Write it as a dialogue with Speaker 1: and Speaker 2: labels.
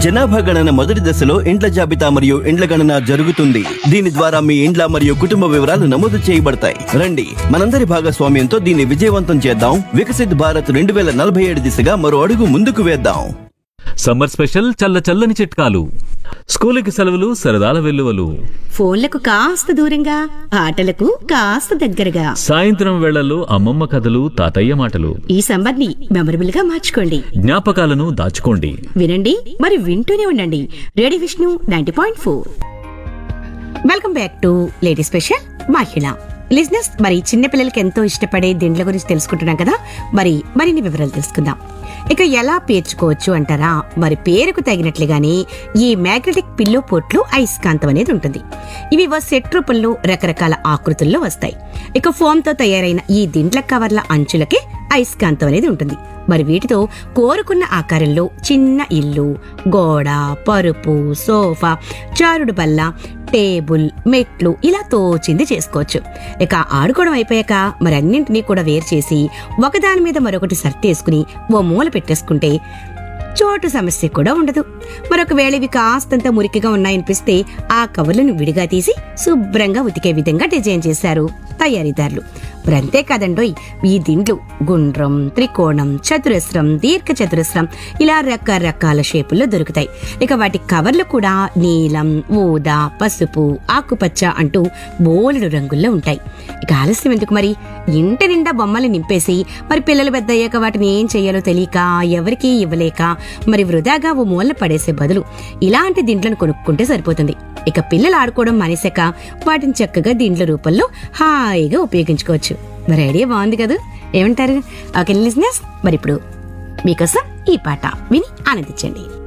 Speaker 1: జనాభా గణన మొదటి దశలో ఇండ్ల జాబితా మరియు ఇండ్ల గణన జరుగుతుంది దీని ద్వారా మీ ఇండ్ల మరియు కుటుంబ వివరాలు నమోదు చేయబడతాయి రండి మనందరి భాగస్వామ్యంతో దీన్ని విజయవంతం చేద్దాం వికసిత్ భారత్ రెండు వేల నలభై ఏడు దిశగా మరో అడుగు ముందుకు వేద్దాం
Speaker 2: సమ్మర్ స్పెషల్ చల్ల చల్లని చిట్కాలు స్కూలుకి సెలవులు సరదాల వెల్లువలు
Speaker 3: ఫోన్లకు కాస్త దూరంగా ఆటలకు కాస్త దగ్గరగా
Speaker 2: సాయంత్రం వేళల్లో అమ్మమ్మ కథలు తాతయ్య మాటలు
Speaker 3: ఈ సమ్మర్ ని మెమరబుల్ గా మార్చుకోండి
Speaker 2: జ్ఞాపకాలను దాచుకోండి
Speaker 3: వినండి మరి వింటూనే ఉండండి radio Vishnu ninety point four welcome back to lady special మహిళ లిజినెస్ మరి చిన్న పిల్లలకి ఎంతో ఇష్టపడే దిండ్ల గురించి తెలుసుకుంటున్నాం కదా మరి మరిన్ని వివరాలు తెలుసుకుందాం ఇక ఎలా పేర్చుకోవచ్చు అంటారా మరి పేరుకు తగినట్లుగానే ఈ మ్యాగ్నెటిక్ పిల్లో పోట్లు అయస్కాంతం అనేది ఉంటుంది ఇవి ఓ సెట్ రూపంలో రకరకాల ఆకృతుల్లో వస్తాయి ఇక ఫోమ్ తో తయారైన ఈ దిండ్ల కవర్ల అంచులకే అయస్కాంతం అనేది ఉంటుంది మరి వీటితో కోరుకున్న ఆకారంలో చిన్న ఇల్లు గోడ పరుపు సోఫా చారుడు బల్ల టేబుల్ మెట్లు ఇలా తోచింది చేసుకోవచ్చు ఇక ఆడుకోవడం అయిపోయాక మరి అన్నింటినీ కూడా వేరు చేసి ఒకదాని మీద మరొకటి సర్దేసుకుని ఓ మూల పెట్టేసుకుంటే చోటు సమస్య కూడా ఉండదు మరొకవేళ ఇవి కాస్తంత మురికిగా ఉన్నాయనిపిస్తే ఆ కవర్లను విడిగా తీసి శుభ్రంగా ఉతికే విధంగా డిజైన్ చేశారు తయారీదారులు మరి అంతేకాదండోయ్ ఈ దిండ్లు గుండ్రం త్రికోణం చతురస్రం దీర్ఘ చతురస్రం ఇలా రకరకాల షేపుల్లో దొరుకుతాయి ఇక వాటి కవర్లు కూడా నీలం ఊదా పసుపు ఆకుపచ్చ అంటూ బోలెడు రంగుల్లో ఉంటాయి ఇక ఆలస్యం ఎందుకు మరి ఇంటి నిండా బొమ్మలు నింపేసి మరి పిల్లలు పెద్ద అయ్యాక వాటిని ఏం చేయాలో తెలియక ఎవరికీ ఇవ్వలేక మరి వృధాగా ఓ మూల పడేసే బదులు ఇలాంటి దిండ్లను కొనుక్కుంటే సరిపోతుంది ఇక పిల్లలు ఆడుకోవడం మానేశాక వాటిని చక్కగా దీంట్ల రూపంలో హాయిగా ఉపయోగించుకోవచ్చు మరి ఐడియా బాగుంది కదా ఏమంటారు ఓకే లిజినెస్ మరి ఇప్పుడు మీకోసం ఈ పాట విని ఆనందించండి